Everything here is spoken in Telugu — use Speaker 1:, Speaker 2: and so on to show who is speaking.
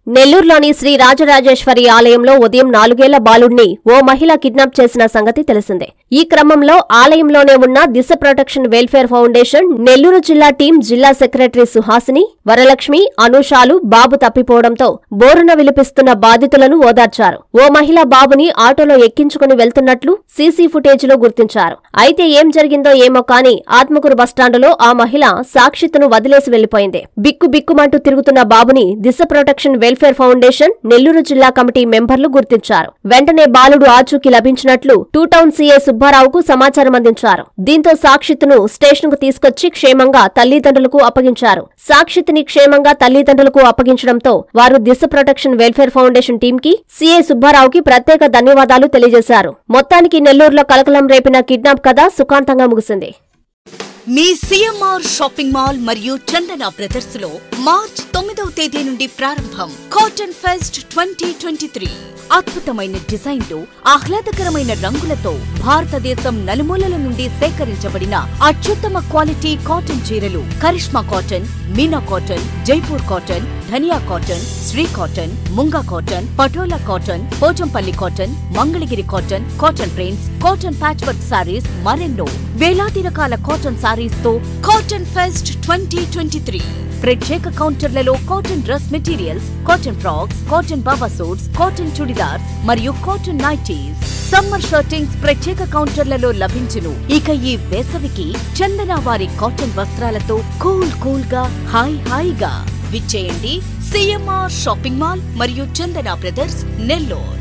Speaker 1: నెల్లూరులోని శ్రీ రాజరాజేశ్వరి ఆలయంలో ఉదయం నాలుగేళ్ల బాలుడిని ఓ మహిళ కిడ్నాప్ చేసిన సంగతి తెలిసిందే ఈ క్రమంలో ఆలయంలోనే ఉన్న Disha protection welfare foundation Nellore జిల్లా టీం జిల్లా సెక్రటరీ సుహాసిని వరలక్ష్మి అనూషాలు బాబు తప్పిపోవడంతో బోరున విలిపిస్తున్న బాధితులను ఓదార్చారు ఓ మహిళ బాబుని ఆటోలో ఎక్కించుకుని వెళ్తున్నట్లు సీసీ ఫుటేజ్లో గుర్తించారు అయితే ఏం జరిగిందో ఏమో కానీ ఆత్మకూరు బస్టాండులో ఆ మహిళ సాక్షితను వదిలేసి వెళ్లిపోయింది బిక్కు బిక్కుమంటూ తిరుగుతున్న బాబుని Disha protection welfare foundation Nellore జిల్లా కమిటీ మెంబర్లు గుర్తించారు వెంటనే బాలుడు ఆచూకీ లభించినట్లు టూ టౌన్ సీఏ సుబ్బారావుకు సమాచారం అందించారు దీంతో సాక్షితను స్టేషన్ కు తీసుకొచ్చి క్షేమంగా తల్లిదండ్రులకు అప్పగించారు సాక్షితిని క్షేమంగా తల్లిదండ్రులకు అప్పగించడంతో వారు Disha protection welfare foundation team కి సీఏ సుబ్బారావుకి ప్రత్యేక ధన్యవాదాలు తెలియజేశారు మొత్తానికి నెల్లూరులో కలకలం రేపిన కిడ్నాప్ కథ సుఖాంతంగా ముగిసింది
Speaker 2: మీ సిఎంఆర్ షాపింగ్ మాల్ మరియు చందన బ్రదర్స్ లో మార్చ్ తొమ్మిదవ తేదీ నుండి ప్రారంభం cotton fest twenty twenty three అద్భుతమైన డిజైన్లు ఆహ్లాదకరమైన రంగులతో భారతదేశం నలుమూలల నుండి సేకరించబడిన అత్యుత్తమ క్వాలిటీ కాటన్ చీరలు Karishma cotton Meena cotton Jaipur cotton Dhaniya cotton Sri cotton Munga cotton Patola cotton Pochampally cotton Mangalagiri cotton cotton prints cotton patch work sarees మరెన్నో వేలాది రకాల కాటన్ సారీస్ తో cotton fest twenty twenty three ప్రత్యేక కౌంటర్లలో cotton dress materials cotton frocks cotton baba suits cotton chudidars మరియు కాటన్ నైటీస్ సమ్మర్ షర్టింగ్స్ ప్రత్యేక కౌంటర్లలో లభించును ఇక ఈ వేసవికి చందన వారి కాటన్ వస్త్రాలతో కూల్ కూల్ గా హాయ్ హాయిగా విచ్చేయండి సిఎంఆర్ షాపింగ్ మాల్ మరియు చందన బ్రదర్స్ నెల్లూరు